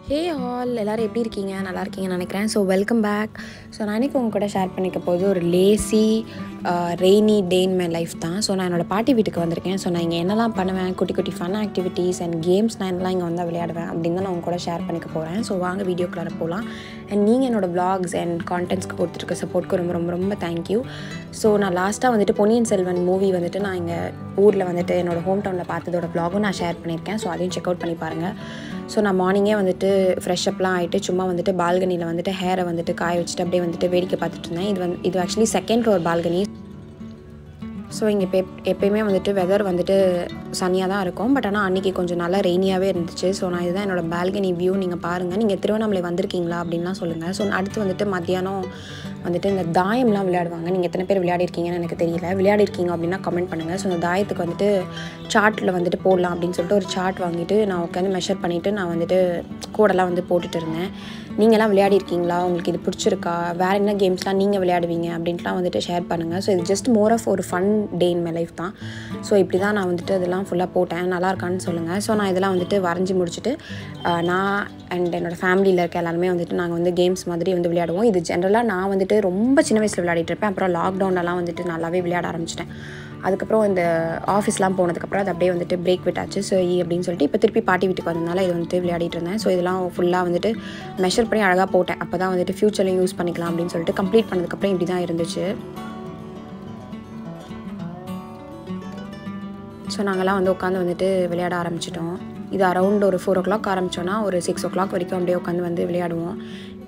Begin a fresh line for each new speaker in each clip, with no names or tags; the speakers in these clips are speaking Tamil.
ஹே ஆல் எல்லோரும் எப்படி இருக்கீங்க நல்லா இருக்கீங்கன்னு நினைக்கிறேன் ஸோ வெல்கம் பேக் ஸோ நான் இன்றைக்கி உங்க கூட ஷேர் பண்ணிக்க போது ஒரு lazy rainy day in my life தான் ஸோ நான் என்னோடய பாட்டி வீட்டுக்கு வந்திருக்கேன் ஸோ நான் இங்கே என்னெல்லாம் பண்ணுவேன் குட்டி குட்டி ஃபன் ஆக்டிவிட்டீஸ் அண்ட் கேம்ஸ் நான் என்னெல்லாம் இங்கே வந்தால் விளையாடுவேன் அப்படின்னு தான் நான் உங்க கூட ஷேர் பண்ணிக்க போகிறேன் ஸோ வாங்க வீடியோக்குள்ளார போகலாம் அண்ட் நீங்கள் என்னோடய vlogs அண்ட் கான்டென்ட்ஸ்க்கு கொடுத்துருக்க சப்போர்ட்க்கு ரொம்ப ரொம்ப ரொம்ப தேங்க்யூ ஸோ நான் லாஸ்ட்டாக வந்துட்டு பொன்னியின் செல்வன் மூவி வந்துட்டு நான் இங்கே ஊரில் வந்துட்டு என்னோடய ஹோம் டவுனில் பார்த்ததோட vlog-ம் நான் ஷேர் பண்ணியிருக்கேன் ஸோ அதையும் செக் அவுட் பண்ணி பாருங்கள் ஸோ நான் மார்னிங்கே வந்துட்டு ஃப்ரெஷ் அப்லாம் ஆகிட்டு சும்மா வந்துட்டு பால்கனியில் வந்துட்டு ஹேரை வந்துட்டு காய வச்சுட்டு அப்படியே வந்துட்டு வேடிக்கை பார்த்துட்டு இருந்தேன் இது வந்து இது actually second floor balcony so இங்கே இப்போ எப்பயுமே வந்துட்டு வெதர் வந்துட்டு சனியாக தான் இருக்கும் பட் ஆனால் அன்றைக்கி கொஞ்சம் நல்லா ரெய்னியாகவே இருந்துச்சு ஸோ நான் இதுதான் என்னோடய பால்கனி வியூ நீங்கள் பாருங்கள் நீங்கள் திருவண்ணாமலை வந்திருக்கீங்களா அப்படின்லாம் சொல்லுங்கள் ஸோ அடுத்து வந்துட்டு மத்தியானம் வந்துட்டு இந்த தாயம்லாம் விளையாடுவாங்க நீங்கள் எத்தனை பேர் விளையாடிருக்கீங்கன்னு எனக்கு தெரியல விளையாடிருக்கீங்க அப்படின்னா கமெண்ட் பண்ணுங்கள் ஸோ இந்த தாயத்துக்கு வந்துட்டு சார்ட்டில் வந்துட்டு போடலாம் அப்படின்னு சொல்லிட்டு ஒரு சார்ட் வாங்கிட்டு நான் உட்காந்து மெஷர் பண்ணிவிட்டு நான் வந்துட்டு கோடெல்லாம் வந்து போட்டுட்டு இருந்தேன் நீங்களாம் விளையாடிருக்கீங்களா உங்களுக்கு இது பிடிச்சிருக்கா வேறு என்ன கேம்ஸ்லாம் நீங்கள் விளையாடுவீங்க அப்படின்ட்டுலாம் வந்துட்டு ஷேர் பண்ணுங்கள் ஸோ இது ஜஸ்ட் மோர் ஆஃப் ஒரு fun day in my life தான் ஸோ இப்படி தான் நான் வந்துட்டு இதெல்லாம் ஃபுல்லாக போட்டேன் நல்லா இருக்கான்னு சொல்லுங்கள் ஸோ நான் இதெல்லாம் வந்துட்டு வரைஞ்சி முடிச்சுட்டு ஆஹ், நான் அண்ட் என்னோடய ஃபேமிலியில் இருக்க எல்லாருமே வந்துட்டு நாங்கள் வந்து கேம்ஸ் மாதிரி வந்து விளையாடுவோம் இது ஜென்ரலாக நான் வந்துட்டு ரொம்ப சின்ன வயசில் விளையாடிட்டு இருப்பேன் அப்புறம் லாக்டவுன்லலாம் வந்துட்டு நல்லாவே விளையாட ஆரம்பிச்சிட்டேன் அதுக்கப்புறம் இந்த ஆஃபீஸ்லாம் போனதுக்கப்புறம் அது அப்படியே வந்துட்டு பிரேக் விட்டாச்சு ஸோ அப்படின்னு சொல்லிட்டு இப்போ திருப்பி பாட்டி வீட்டுக்கு வந்ததுனால இது வந்துட்டு விளையாடிட்டு இருந்தேன் ஸோ இதெல்லாம் ஃபுல்லாக வந்துட்டு மெஷர் பண்ணி அழகாக போட்டேன் அப்போ தான் வந்துட்டு ஃப்யூச்சர்லையும் யூஸ் பண்ணிக்கலாம் அப்படின்னு சொல்லிட்டு கம்ப்ளீட் பண்ணதுக்கப்புறம் இப்படி தான் இருந்துச்சு ஸோ நாங்கள்லாம் வந்து உட்காந்து வந்துட்டு விளையாட ஆரம்பிச்சிட்டோம் இது அரௌண்ட் ஒரு ஃபோர் ஓ கிளாக் ஆரம்பித்தோன்னா ஒரு சிக்ஸ் ஓ கிளாக் வரைக்கும் அப்படியே உட்காந்து வந்து விளையாடுவோம்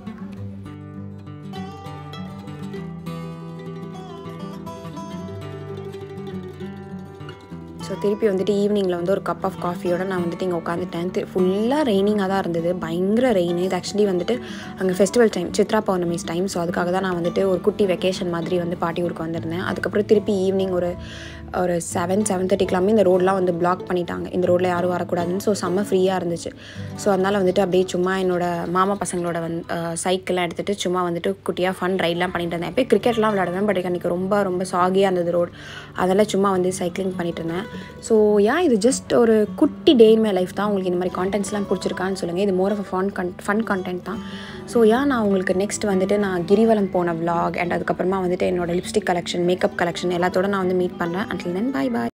ஸோ திருப்பி வந்துட்டு ஈவினிங்கில் வந்து ஒரு கப் ஆஃப் காஃபியோட நான் வந்துட்டு இங்கே உட்காந்துட்டேன் ஃபுல்லாக ரெய்னிங்காக தான் இருந்தது பயங்கர ரெயின் இது ஆக்சுவலி வந்துட்டு அங்கே ஃபெஸ்டிவல் டைம் சித்ரா பௌர்ணமிஸ் டைம் ஸோ அதுக்காக தான் நான் வந்துட்டு ஒரு குட்டி வெக்கேஷன் மாதிரி வந்து பாட்டி ஊருக்கு வந்திருந்தேன் அதுக்கப்புறம் திருப்பி ஈவினிங் ஒரு ஒரு செவன் செவன் தேர்ட்டிக்கெல்லாமே இந்த ரோடெலாம் வந்து பிளாக் பண்ணிட்டாங்க இந்த ரோட்டில் யாரும் வரக்கூடாதுன்னு ஸோ செம்ம ஃப்ரீயாக இருந்துச்சு ஸோ அதனால் வந்துட்டு அப்படியே சும்மா என்னோட மாமா பசங்களோட வந்து சைக்கிள்லாம் எடுத்துகிட்டு சும்மா வந்துட்டு குட்டியாக ஃபன் ரைட்லாம் பண்ணிட்டு இருந்தேன் எப்போ கிரிக்கெட்லாம் விளையாடுவேன் பட் அன்றைக்கி ரொம்ப ரொம்ப சாகியாக இருந்தது ரோடு அதெல்லாம் சும்மா வந்து சைக்கிளிங் பண்ணிட்டு இருந்தேன் ஸோ ஏன் இது ஜஸ்ட் ஒரு குட்டி டே இன் மை லைஃப் தான் உங்களுக்கு இந்த மாதிரி கான்டென்ட்ஸ்லாம் பிடிச்சிருக்கான்னு சொல்லுங்கள் இது more of fun gun fun content தான் ஸோ ஏன் நான் உங்களுக்கு நெக்ஸ்ட் வந்துட்டு நான் கிரிவலம் போன vlog அண்ட் அதுக்கப்புறமா வந்துட்டு என்னோட லிப்ஸ்டிக் கலெக்ஷன் மேக்கப் கலெக்ஷன் எல்லாத்தோட நான் வந்து மீட் பண்ணுறேன் until then bye bye